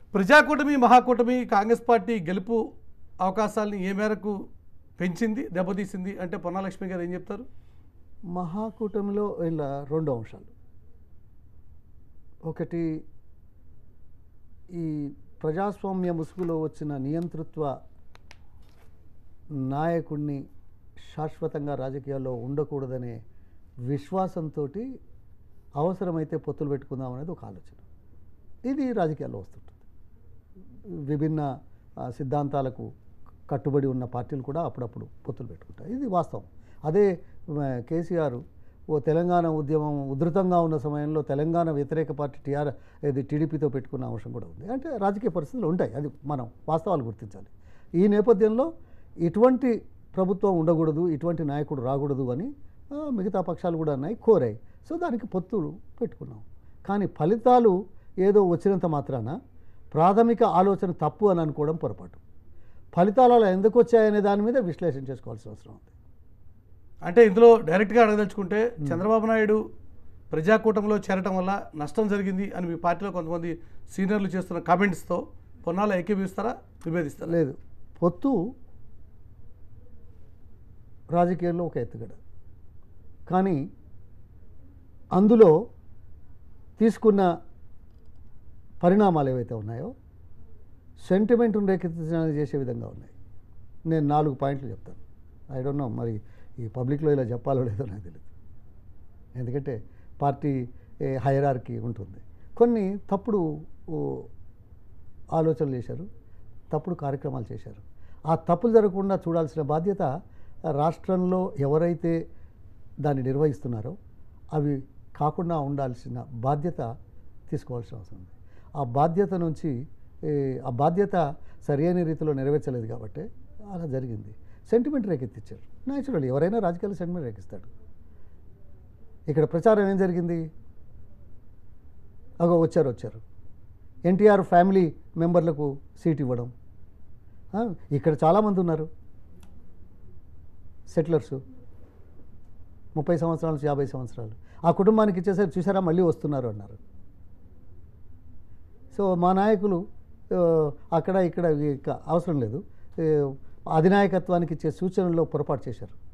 ప్రజాకూటమి మహాకూటమి కాంగ్రెస్ పార్టీ గెలుపు అవకాశాలని ఏ మేరకు పెంచింది దెబ్బతీసింది అంటే పొన్నాలక్ష్మి గారు ఏం చెప్తారు మహాకూటమిలో ఇలా రెండు అంశాలు ఒకటి ఈ ప్రజాస్వామ్య ముసుగులో వచ్చిన నియంతృత్వ నాయకుడిని శాశ్వతంగా రాజకీయాల్లో ఉండకూడదనే విశ్వాసంతో అవసరమైతే పొత్తులు పెట్టుకుందాం అనేది ఒక ఆలోచన ఇది రాజకీయాల్లో వస్తుంటుంది విభిన్న ఆ, సిద్ధాంతాలకు కట్టుబడి ఉన్న పార్టీలు కూడా అప్పుడప్పుడు పొత్తులు పెట్టుకుంటాయి ఇది వాస్తవం అదే మ, కేసీఆర్ ఓ తెలంగాణ ఉద్యమం ఉధృతంగా ఉన్న సమయంలో తెలంగాణ వ్యతిరేక పార్టీ టీఆర్ ఇది టీడీపీతో పెట్టుకున్న అంశం కూడా ఉంది అంటే రాజకీయ పరిస్థితులు ఉంటాయి అది మనం వాస్తవాలు గుర్తించాలి ఈ నేపథ్యంలో ఇటువంటి ప్రభుత్వం ఉండకూడదు ఇటువంటి నాయకుడు రాకూడదు అని ఆ, మిగతా పక్షాలు కూడా ఉన్నాయి కోరాయి సో దానికి పొత్తులు పెట్టుకున్నాం కానీ ఫలితాలు ఏదో వచ్చినంత మాత్రాన ప్రాథమిక ఆలోచన తప్పు అని అనుకోవడం పొరపాటు ఫలితాలు అలా ఎందుకు వచ్చాయనే దాని మీద విశ్లేషణ చేసుకోవాల్సిన అవసరం ఉంది అంటే ఇందులో డైరెక్ట్గా అడగదలుచుకుంటే చంద్రబాబు నాయుడు ప్రజాకూటమిలో చేరటం వల్ల నష్టం జరిగింది అని మీ పార్టీలో కొంతమంది సీనియర్లు చేస్తున్న కామెంట్స్తో పొన్నాల ఏకీభవిస్తారా విభేదిస్తారా లేదు పొత్తు రాజకీయాల్లో ఒక ఎత్తుగడ కానీ అందులో తీసుకున్న పరిణామాలు ఏవైతే ఉన్నాయో సెంటిమెంట్ను రేకెత్తించడానికి చేసే విధంగా ఉన్నాయి నేను నాలుగు పాయింట్లు చెప్తాను ఐ డోంట్ నో మరి ఈ పబ్లిక్లో ఇలా చెప్పాలో లేదో నాకు తెలియదు ఎందుకంటే పార్టీ హైరార్కి ఉంటుంది కొన్ని తప్పుడు ఓ, ఆలోచనలు చేశారు తప్పుడు కార్యక్రమాలు చేశారు ఆ తప్పులు జరగకుండా చూడాల్సిన బాధ్యత రాష్ట్రంలో ఎవరైతే దాన్ని నిర్వహిస్తున్నారో అవి కాకుండా ఉండాల్సిన బాధ్యత తీసుకోవాల్సిన అవసరం ఉంది ఆ బాధ్యత నుంచి ఏ, ఆ బాధ్యత సరైన రీతిలో నెరవేర్చలేదు కాబట్టి అలా జరిగింది సెంటిమెంట్ రేకెత్తించారు న్యాచురల్ ఎవరైనా రాజకీయాలు సెంటిమెంట్ రేకిస్తాడు ఇక్కడ ప్రచారం ఏం జరిగింది అగో వచ్చారు వచ్చారు ఎన్టీఆర్ ఫ్యామిలీ మెంబర్లకు సీట్ ఇవ్వడం ఆ, ఇక్కడ చాలామంది ఉన్నారు సెటిలర్స్ ముప్పై సంవత్సరాల నుంచి యాభై సంవత్సరాలు ఆ కుటుంబానికి ఇచ్చేసరికి చూసారా మళ్ళీ వస్తున్నారు అన్నారు సో మా నాయకులు ఆ, అక్కడ ఇక్కడ ఇక అవసరం లేదు ఏ, అధినాయకత్వానికి ఇచ్చే సూచనలో పొరపాటు చేశారు